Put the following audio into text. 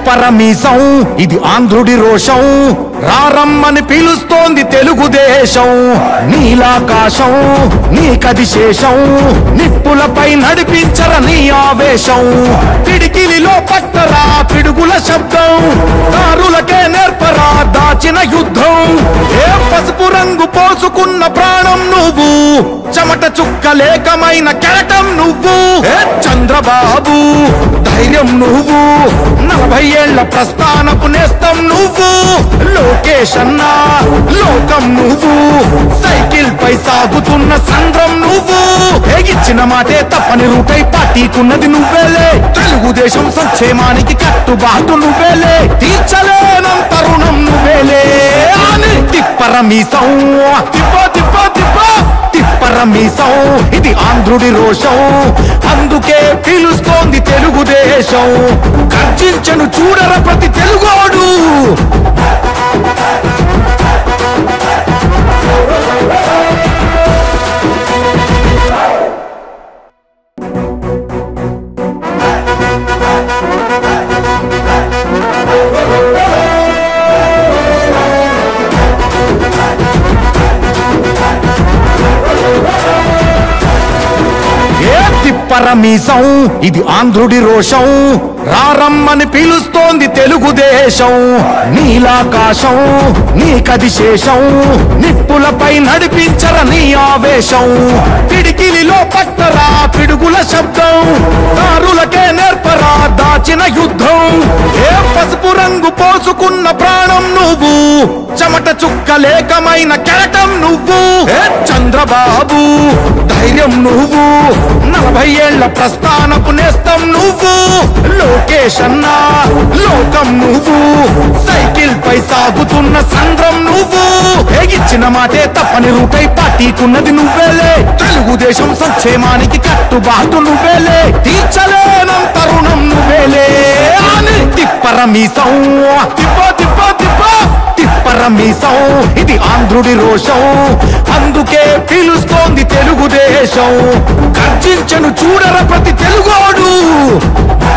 తిప్పరమీసం ఇది ఆంధ్రుడి రోషం రారమ్మని పిలుస్తోంది తెలుగుదేశం నీలాకాశం నీకది శేషం నిప్పులపై నడిపించర నీ ఆవేశం పిడికిలిలో పట్టరా పిడుగుల శబ్దం దారులకే నేర్పరా దాచిన యుద్ధం ఏ పసుపు రంగు పోసుకున్న ప్రాణం నువ్వు చెమట చుక్క లేకమైన కెరటం నువ్వు ఏ చంద్రబాబు ధైర్యం నువ్వు నలభై ఏళ్ల ప్రస్థానపు నేస్తం నువ్వు లోకేష్ అన్నా లోకం నువ్వు సైకిల్ పై సాగుతున్న సంద్రం నువ్వు ఎగిచ్చిన మాటే తప్పని రూపై పార్టీకున్నది నువ్వేలే తెలుగుదేశం సంక్షేమానికి కట్టుబాటు నువ్వేలే తీర్చలేనంత రుణం నువ్వేలే అని తిప్పరమీసం తిప్ప తిప్ప తిప్ప తిప్పరమీసం ఇది ఆంధ్రుడి రోషం అందుకే పిలుస్తోంది తెలుగుదేశం గర్జించను చూడర ప్రతి తెలుగోడు ఏ తిప్పరమీసం ఇది ఆంధ్రుడి రోషం రారమ్మని పిలుస్తోంది తెలుగుదేశం నీలాకాశం నీకది శేషం నిప్పులపై నడిపించర నీ ఆవేశం పిడికిలిలో పట్టరా పిడుగుల శబ్దం దారులకే నేర్పరా దాచిన యుద్ధం ఏ పసుపు రంగు పోసుకున్న ప్రాణం నువ్వు చెమట చుక్క లేకమైన కెరటం నువ్వు ఏ చంద్రబాబు ధైర్యం నువ్వు నలభై ఏళ్ల ప్రస్థానపు నేస్తం నువ్వు లోకేష్ అన్నా లోకం నువ్వు సైకిల్ పై సాగుతున్న సంద్రం నువ్వు ఎగిచ్చిన మాటే తప్పని రూపై పార్టీకున్నది నువ్వేలే తెలుగుదేశం సంక్షేమానికి కట్టుబాటు నువ్వేలే తీర్చలేనంత రుణం నువ్వేలే అని తిప్పరమీసం తిప్ప తిప్ప తిప్ప తిప్పరమీసం ఇది ఆంధ్రుడి రోషం అందుకే పిలుస్తోంది తెలుగుదేశం గర్జించను చూడర ప్రతి తెలుగోడు